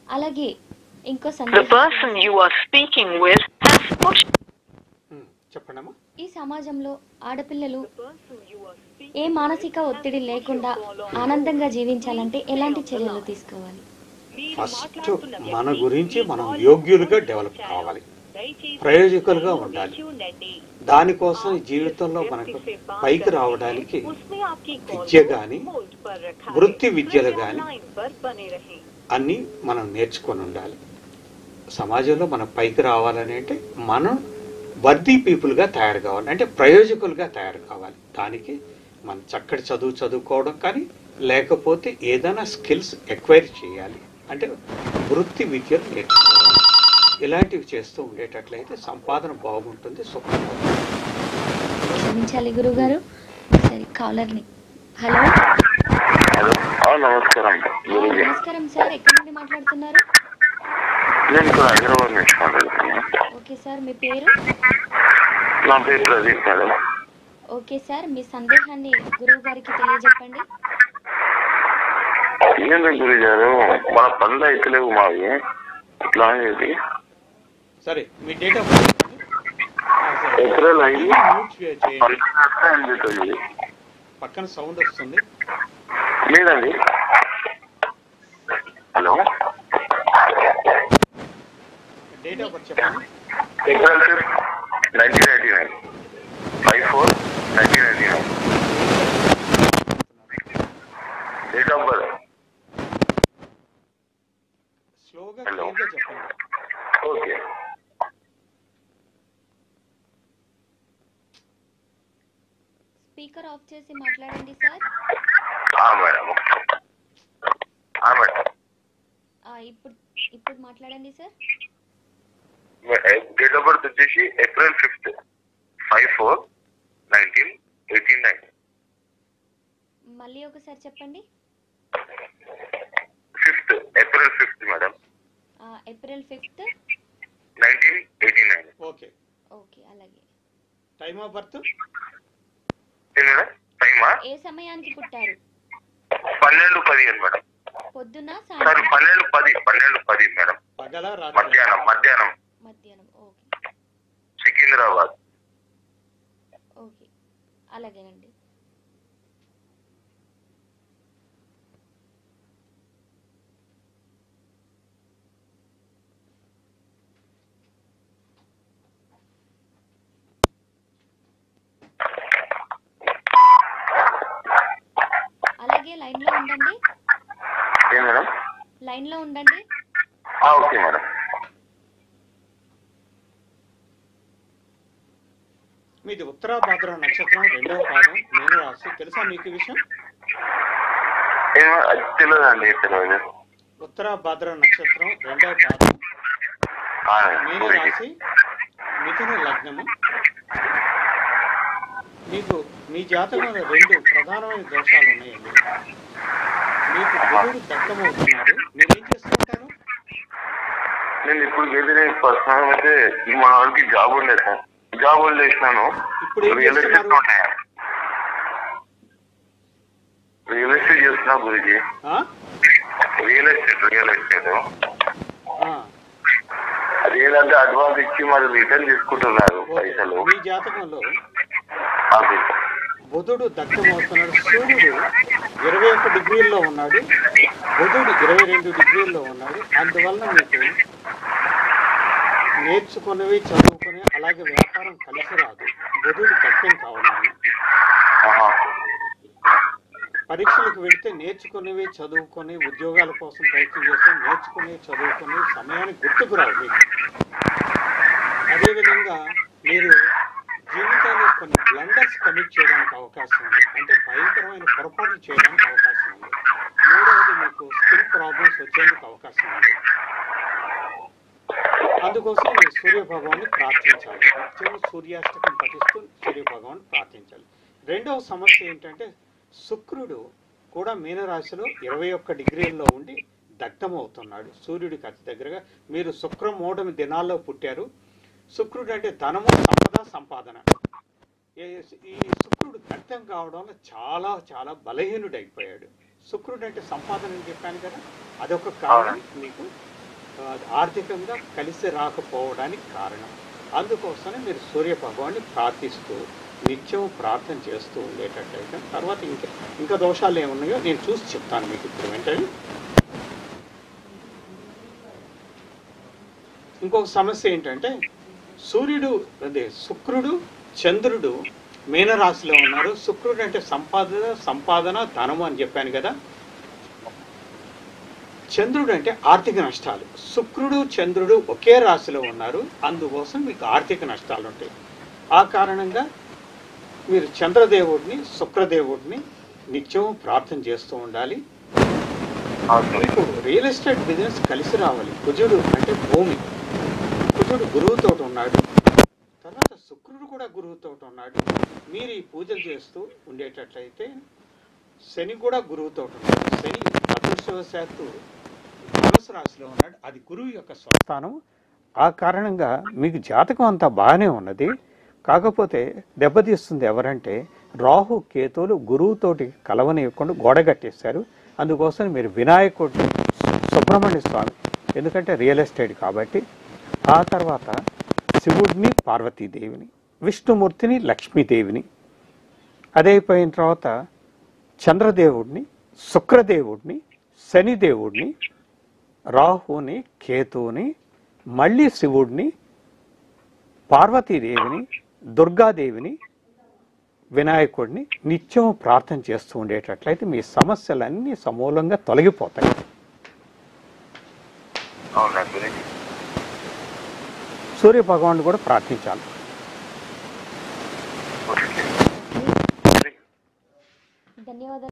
అలాగే ఇంకో The సందేశం person you are speaking with has put ఉమ్, చెప్పండమ్మా ఈ సమాజంలో ఆడపిల్లలు ఏ మానసిక ఒత్తిడి లేకుండా ఆనందంగా జీవించాలంటే ఎలాంటి చర్యలు తీసుకోవాలి ఫస్ట్ మన గురించి మనం యోగ్యులుగా డెవలప్ కావాలి ప్రయోజకులుగా ఉండాలి దానికోసం ఈ జీవితంలో మనకు పైకి రావడానికి విద్య గాని వృత్తి విద్యలు గాని అన్నీ మనం నేర్చుకొని ఉండాలి సమాజంలో మనం పైకి రావాలని అంటే మనం వర్దీ పీపుల్గా తయారు కావాలి అంటే ప్రయోజకులుగా తయారు కావాలి దానికి మనం చక్కటి చదువు చదువుకోవడం కానీ లేకపోతే ఏదైనా స్కిల్స్ ఎక్వైర్ చేయాలి అంటే వృత్తి విద్యను నేర్చుకోవాలి ఇలాంటివి చేస్తూ ఉండేటట్లయితే సంపాదన బాగుంటుంది సుఖం క్షమించాలి గురుగారు సరే కాలర్ని హలో ఆ, నమస్కారం గురుజీ నమస్కారం సార్ ఎక్కడి నుండి మాట్లాడుతున్నారు నేను ఇక్కడ హైదరాబాద్ నుంచి మాట్లాడుతున్నాను ఓకే సార్ మీ పేరు నా పేరు ప్రదీప్ మేడం ఓకే సార్ మీ సందేహాన్ని గురువు గారికి తెలియజెప్పండి ఏంటి గురుజీ గారు మన పనులు అయితే లేవు మావి ఇట్లా అనేది సరే మీ డేట్ ఆఫ్ బర్త్ ఏప్రిల్ ఐదు మ్యూట్ చేయండి పనులు చేస్తే ఎనిమిది తొమ్మిది. పక్కన సౌండ్ వస్తుంది లేదండి హలో డేట్ ఆఫ్ బర్త్ చెప్పండి April fifth nineteen eighty nine five four nineteen eighty nine date of birth స్లోగా Hello. క్లియర్గా చెప్పండి ఓకే స్పీకర్ ఆఫ్ చేసి మాట్లాడండి సార్ ఆ, మేడం ఆ, మేడం ఆ, ఇప్పుడు ఇప్పుడు మాట్లాడండి సార్ డేట్ ఆఫ్ బర్త్ వచ్చేసి April fifth five four nineteen eighty nine మళ్ళీ ఒకసారి చెప్పండి ఫిఫ్త్ ఏప్రిల్ ఫిఫ్త్ మేడం ఆ, April fifth nineteen eighty nine okay okay అలాగే టైమ్ ఆఫ్ బర్త్ మేడం టైమా ఏ సమయానికి పుట్టారు పన్నెండు పదిహేను మేడం పొద్దున సారీ సాయంత్రం పన్నెండు పది పన్నెండు పది మేడం పగల రాత్రి మధ్యాహ్నం మధ్యాహ్నం మధ్యాహ్నం ఓకే సికింద్రాబాద్ ఓకే అలాగేనండి అలాగే లైన్లో ఉండండి ఏ మేడం లైన్లో ఉండండి ఆ, ఓకే మేడం మీది ఉత్తరాభాద్ర నక్షత్రం రెండవ పాదం నేను రాసి తెలుసా మీకు ఈ విషయం ఏమో అది తెలియదండి తెలియదు ఉత్తరాభాద్ర నక్షత్రం రెండవ పాదం ఆ, నేను గురూజీ. రాసి మిథున లగ్నము మీకు మీ జాతకంలో రెండు ప్రధానమైన దోషాలు ఉన్నాయండి మీకు గురుడు దత్తమవుతున్నాడు మీరు ఏం చేస్తూ ఉంటారు నేను ఇప్పుడు ఏదైనా పర్సనల్ అయితే మన వాళ్ళకి జాబ్ ఉండేది సార్ జాబ్ వదిలేసినాను ఇప్పుడు ఏం రియల్ ఎస్టేట్ చేస్తున్నారు? ఉన్నాయా రియల్ ఎస్టేట్ చేస్తున్నా గురుజీ ఆ? రియల్ ఎస్టేట్ రియల్ ఎస్టేట్ ఆ, అది ఏంటంటే అడ్వాన్స్ ఇచ్చి మరి రిటర్న్ తీసుకుంటున్నారు ఓకే. పైసలు మీ జాతకంలో అది బుధుడు దగ్ధమవుతున్నాడు సూర్యుడు ఇరవై ఒక్క డిగ్రీల్లో ఉన్నాడు బుధుడు ఇరవై రెండు డిగ్రీల్లో ఉన్నాడు అందువల్ల మీకు నేర్చుకునేవి చదువుకునే అలాగే వ్యాపారం కలిసి రాదు బుధుడు దగ్ధం కావడం ఆహా. పరీక్షలకు వెళ్తే నేర్చుకునేవి చదువుకొని ఉద్యోగాల కోసం ప్రయత్నం చేస్తే నేర్చుకునే చదువుకునే సమయానికి గుర్తుకు రావు మీకు అదేవిధంగా మీరు జీవితంలో కొన్ని బ్లండర్స్ కమిట్ చేయడానికి అవకాశం ఉంది అంటే భయంకరమైన పొరపాట్లు చేయడానికి అవకాశం ఉంది మూడవది మీకు స్కిల్ ప్రాబ్లమ్స్ వచ్చేందుకు అవకాశం ఉంది అందుకోసం మీరు సూర్య భగవాన్ని ప్రార్థించాలి నిత్యం సూర్యాష్టకం పఠిస్తూ సూర్య భగవాన్ ప్రార్థించాలి రెండవ సమస్య ఏంటంటే శుక్రుడు కూడా మీనరాశిలో ఇరవై ఒక్క డిగ్రీల్లో ఉండి దగ్ధమవుతున్నాడు సూర్యుడికి అతి దగ్గరగా మీరు శుక్రమూఢమి దినాల్లో పుట్టారు శుక్రుడు అంటే ధనము సంపద సంపాదన ఏ- ఈ శుక్రుడు దగ్ధం కావడం వల్ల చాలా చాలా బలహీనుడైపోయాడు శుక్రుడు అంటే సంపాదన అని చెప్పాను కదా అదొక కారణం మీకు ఆ, ఆర్థికంగా కలిసి రాకపోవడానికి కారణం అందుకోసమే మీరు సూర్య భగవాన్ని ప్రార్థిస్తూ నిత్యం ప్రార్థన చేస్తూ ఉండేటట్లయితే తర్వాత ఇంకా ఇంకా దోషాలు ఏమున్నాయో నేను చూసి చెప్తాను మీకు ఇప్పుడు వెంటనే ఇంకొక సమస్య ఏంటంటే సూర్యుడు అదే శుక్రుడు చంద్రుడు మీనరాశిలో ఉన్నారు శుక్రుడు అంటే సంపాదన సంపాదన ధనము అని చెప్పాను కదా చంద్రుడు అంటే ఆర్థిక నష్టాలు శుక్రుడు చంద్రుడు ఒకే రాశిలో ఉన్నారు అందుకోసం మీకు ఆర్థిక నష్టాలు ఉంటాయి ఆ కారణంగా మీరు చంద్రదేవుడిని శుక్రదేవుడిని నిత్యం ప్రార్థన చేస్తూ ఉండాలి మీకు రియల్ ఎస్టేట్ బిజినెస్ కలిసి రావాలి కుజుడు అంటే భూమి కుజుడు గురువుతో ఉన్నాడు తర్వాత శుక్రుడు కూడా గురువుతో ఉన్నాడు మీరు ఈ పూజలు చేస్తూ ఉండేటట్లయితే శని కూడా గురువుతో ఉన్నాడు శని అదృష్టవశాత్తు ధనుసు రాశిలో ఉన్నాడు అది గురువు యొక్క స్వస్థానం ఆ కారణంగా మీకు జాతకం అంతా బాగానే ఉన్నది కాకపోతే దెబ్బతీస్తుంది ఎవరంటే రాహు కేతువులు గురువుతోటి కలవనివ్వకుండా గోడ కట్టేశారు అందుకోసం మీరు వినాయకుడు సుబ్రహ్మణ్య స్వామి ఎందుకంటే రియల్ ఎస్టేట్ కాబట్టి ఆ తర్వాత శివుడిని పార్వతీదేవిని విష్ణుమూర్తిని లక్ష్మీదేవిని అదైపోయిన తర్వాత చంద్రదేవుడిని శుక్రదేవుడిని శనిదేవుడిని రాహుని కేతువుని మళ్ళీ శివుడిని పార్వతీదేవిని దుర్గాదేవిని వినాయకుడిని నిత్యం ప్రార్థన చేస్తూ ఉండేటట్లయితే మీ సమస్యలన్నీ సమూలంగా తొలగిపోతాయి అవునా గురించి సూర్య భగవానుడు కూడా ప్రార్థించాలి ఓకే ధన్యవాదాలు